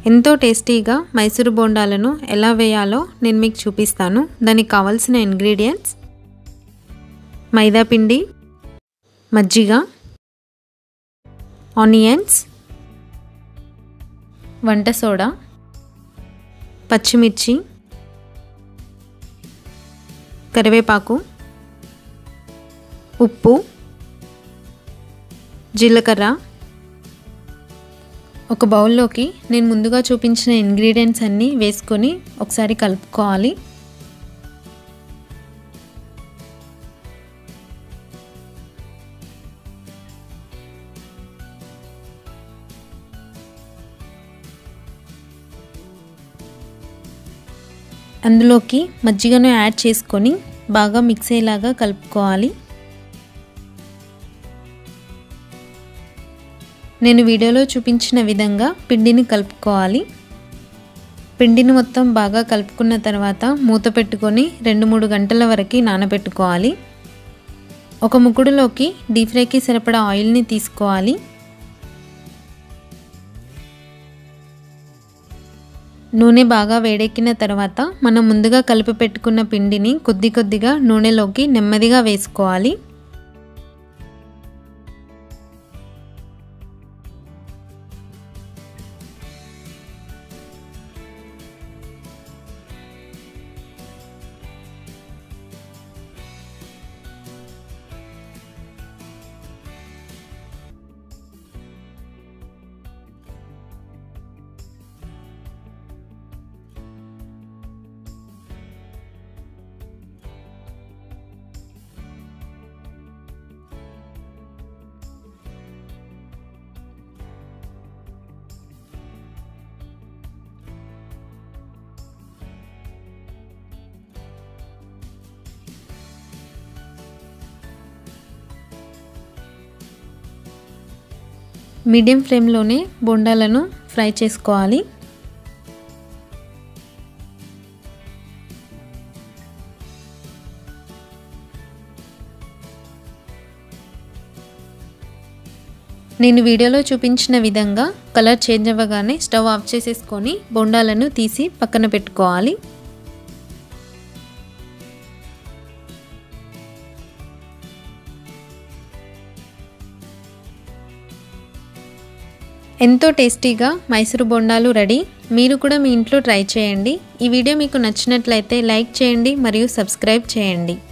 ఎంతో టేస్టీగా మైసూరు బోండాలను ఎలా వేయాలో నేను మీకు చూపిస్తాను దానికి కావాల్సిన ఇంగ్రీడియంట్స్ మైదా పిండి మజ్జిగ ఆనియన్స్ వంట సోడా పచ్చిమిర్చి కరివేపాకు ఉప్పు జీలకర్ర ఒక బౌల్లోకి నేను ముందుగా చూపించిన ఇంగ్రీడియంట్స్ అన్నీ వేసుకొని ఒకసారి కలుపుకోవాలి అందులోకి మజ్జిగను యాడ్ చేసుకొని బాగా మిక్స్ అయ్యేలాగా కలుపుకోవాలి నేను వీడియోలో చూపించిన విధంగా పిండిని కలుపుకోవాలి పిండిని మొత్తం బాగా కలుపుకున్న తర్వాత మూత పెట్టుకొని రెండు మూడు గంటల వరకు నానబెట్టుకోవాలి ఒక ముకుడులోకి డీప్ ఫ్రైకి సరిపడా ఆయిల్ని తీసుకోవాలి నూనె బాగా వేడెక్కిన తర్వాత మనం ముందుగా కలిపి పెట్టుకున్న పిండిని కొద్ది కొద్దిగా నూనెలోకి నెమ్మదిగా వేసుకోవాలి మీడియం ఫ్లేమ్లోనే బొండాలను ఫ్రై చేసుకోవాలి నేను వీడియోలో చూపించిన విధంగా కలర్ చేంజ్ అవ్వగానే స్టవ్ ఆఫ్ చేసేసుకొని బొండాలను తీసి పక్కన పెట్టుకోవాలి ఎంతో టేస్టీగా మైసూరు బొండాలు రెడీ మీరు కూడా మీ ఇంట్లో ట్రై చేయండి ఈ వీడియో మీకు నచ్చినట్లయితే లైక్ చేయండి మరియు సబ్స్క్రైబ్ చేయండి